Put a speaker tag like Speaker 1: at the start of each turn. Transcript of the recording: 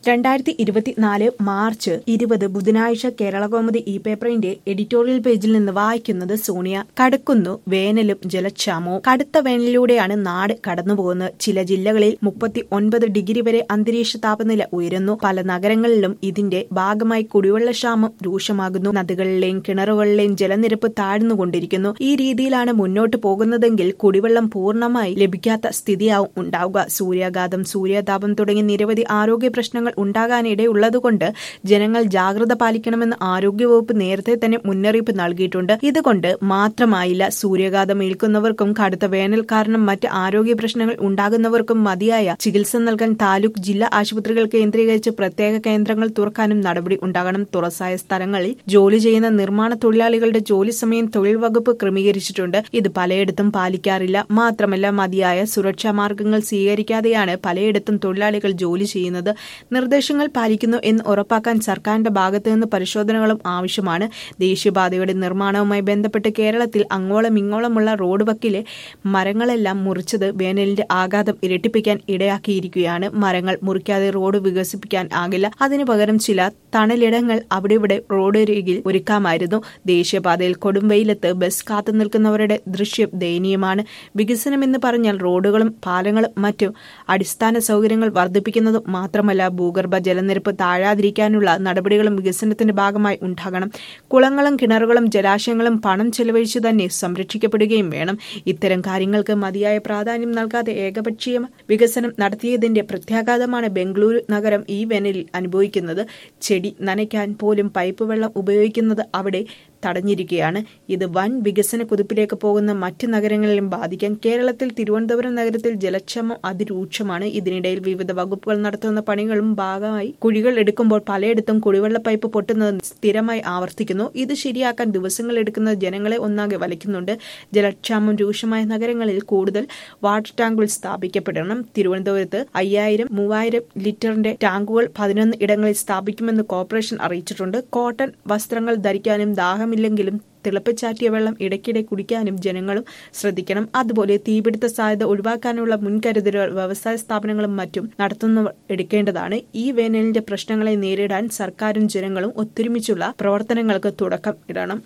Speaker 1: രണ്ടായിരത്തി ഇരുപത്തിനാല് മാർച്ച് ഇരുപത് ബുധനാഴ്ച കേരളകൗമുദി ഈ പേപ്പറിന്റെ എഡിറ്റോറിയൽ പേജിൽ നിന്ന് വായിക്കുന്നത് സോണിയ കടുക്കുന്നു വേനലും ജലക്ഷാമവും കടുത്ത വേനലിലൂടെയാണ് നാട് കടന്നുപോകുന്നത് ചില ജില്ലകളിൽ മുപ്പത്തി ഒൻപത് ഡിഗ്രി വരെ അന്തരീക്ഷ താപനില ഉയരുന്നു പല നഗരങ്ങളിലും ഇതിന്റെ ഭാഗമായി കുടിവെള്ളക്ഷാമം രൂക്ഷമാകുന്നു നദികളിലെയും കിണറുകളിലെയും ജലനിരപ്പ് താഴ്ന്നുകൊണ്ടിരിക്കുന്നു ഈ രീതിയിലാണ് മുന്നോട്ട് പോകുന്നതെങ്കിൽ കുടിവെള്ളം പൂർണ്ണമായി ലഭിക്കാത്ത സ്ഥിതിയാവും ഉണ്ടാവുക സൂര്യാഘാതം സൂര്യാതാപം തുടങ്ങി നിരവധി ആരോഗ്യ പ്രശ്നങ്ങൾ ഉണ്ടാകാനിടയുള്ളതുകൊണ്ട് ജനങ്ങൾ ജാഗ്രത പാലിക്കണമെന്ന് ആരോഗ്യവകുപ്പ് നേരത്തെ തന്നെ മുന്നറിയിപ്പ് നൽകിയിട്ടുണ്ട് ഇതുകൊണ്ട് മാത്രമായില്ല സൂര്യാഘാതം ഏൽക്കുന്നവർക്കും കടുത്ത വേനൽ കാരണം മറ്റ് ആരോഗ്യ പ്രശ്നങ്ങൾ ഉണ്ടാകുന്നവർക്കും മതിയായ ചികിത്സ നൽകാൻ താലൂക്ക് ജില്ലാ ആശുപത്രികൾ കേന്ദ്രീകരിച്ച് പ്രത്യേക കേന്ദ്രങ്ങൾ തുറക്കാനും നടപടി ഉണ്ടാകണം തുറസായ സ്ഥലങ്ങളിൽ ജോലി ചെയ്യുന്ന നിർമ്മാണ തൊഴിലാളികളുടെ ജോലി സമയം തൊഴിൽ വകുപ്പ് ക്രമീകരിച്ചിട്ടുണ്ട് ഇത് പലയിടത്തും പാലിക്കാറില്ല മാത്രമല്ല മതിയായ സുരക്ഷാ മാർഗങ്ങൾ സ്വീകരിക്കാതെയാണ് പലയിടത്തും തൊഴിലാളികൾ ജോലി ചെയ്യുന്നത് നിർദ്ദേശങ്ങൾ പാലിക്കുന്നു എന്ന് ഉറപ്പാക്കാൻ സർക്കാരിന്റെ ഭാഗത്തു നിന്ന് പരിശോധനകളും ആവശ്യമാണ് ദേശീയപാതയുടെ നിർമ്മാണവുമായി ബന്ധപ്പെട്ട് കേരളത്തിൽ അങ്ങോളം ഇങ്ങോളമുള്ള റോഡ് വക്കിലെ മരങ്ങളെല്ലാം മുറിച്ചത് വേനലിന്റെ ആഘാതം ഇരട്ടിപ്പിക്കാൻ ഇടയാക്കിയിരിക്കുകയാണ് മരങ്ങൾ മുറിക്കാതെ റോഡ് വികസിപ്പിക്കാൻ ആകില്ല അതിനു പകരം ചില തണലിടങ്ങൾ അവിടെ ഇവിടെ റോഡരികിൽ ഒരുക്കാമായിരുന്നു ദേശീയപാതയിൽ കൊടുംവെയിലത്ത് ബസ് കാത്തു നിൽക്കുന്നവരുടെ ദൃശ്യം ദയനീയമാണ് വികസനമെന്ന് പറഞ്ഞാൽ റോഡുകളും പാലങ്ങളും മറ്റു അടിസ്ഥാന സൗകര്യങ്ങൾ വർദ്ധിപ്പിക്കുന്നതും മാത്രമല്ല ഭൂഗർഭ ജലനിരപ്പ് താഴാതിരിക്കാനുള്ള നടപടികളും വികസനത്തിന്റെ ഭാഗമായി ഉണ്ടാകണം കുളങ്ങളും കിണറുകളും ജലാശയങ്ങളും പണം ചെലവഴിച്ചു തന്നെ സംരക്ഷിക്കപ്പെടുകയും വേണം ഇത്തരം കാര്യങ്ങൾക്ക് മതിയായ പ്രാധാന്യം നൽകാതെ ഏകപക്ഷീയ വികസനം നടത്തിയതിന്റെ പ്രത്യാഘാതമാണ് ബംഗളൂരു നഗരം ഈ വേനലിൽ അനുഭവിക്കുന്നത് ചെടി നനയ്ക്കാൻ പോലും പൈപ്പ് വെള്ളം ഉപയോഗിക്കുന്നത് അവിടെ തടഞ്ഞിരിക്കുകയാണ് ഇത് വൻ വികസന കുതിപ്പിലേക്ക് പോകുന്ന മറ്റ് നഗരങ്ങളിലും ബാധിക്കാൻ കേരളത്തിൽ തിരുവനന്തപുരം നഗരത്തിൽ ജലക്ഷാമം അതിരൂക്ഷമാണ് ഇതിനിടയിൽ വിവിധ വകുപ്പുകൾ നടത്തുന്ന പണികളും ഭാഗമായി കുഴികൾ എടുക്കുമ്പോൾ പലയിടത്തും കുടിവെള്ള പൈപ്പ് പൊട്ടുന്നത് സ്ഥിരമായി ആവർത്തിക്കുന്നു ഇത് ശരിയാക്കാൻ ദിവസങ്ങൾ എടുക്കുന്ന ജനങ്ങളെ ഒന്നാകെ വലിക്കുന്നുണ്ട് ജലക്ഷാമം രൂക്ഷമായ നഗരങ്ങളിൽ കൂടുതൽ വാട്ടർ ടാങ്കുകൾ സ്ഥാപിക്കപ്പെടണം തിരുവനന്തപുരത്ത് അയ്യായിരം മൂവായിരം ലിറ്ററിന്റെ ടാങ്കുകൾ പതിനൊന്ന് ഇടങ്ങളിൽ സ്ഥാപിക്കുമെന്ന് കോർപ്പറേഷൻ അറിയിച്ചിട്ടുണ്ട് കോട്ടൺ വസ്ത്രങ്ങൾ ധരിക്കാനും ദാഹമില്ലെങ്കിലും തിളപ്പിച്ചാറ്റിയ വെള്ളം ഇടയ്ക്കിടെ കുടിക്കാനും ജനങ്ങളും ശ്രദ്ധിക്കണം അതുപോലെ തീപിടുത്ത സാധ്യത ഒഴിവാക്കാനുള്ള മുൻകരുതലുകൾ വ്യവസായ സ്ഥാപനങ്ങളും മറ്റും നടത്തുന്നവർ എടുക്കേണ്ടതാണ് ഈ വേനലിന്റെ പ്രശ്നങ്ങളെ നേരിടാൻ സർക്കാരും ജനങ്ങളും ഒത്തൊരുമിച്ചുള്ള പ്രവർത്തനങ്ങൾക്ക് തുടക്കം ഇടണം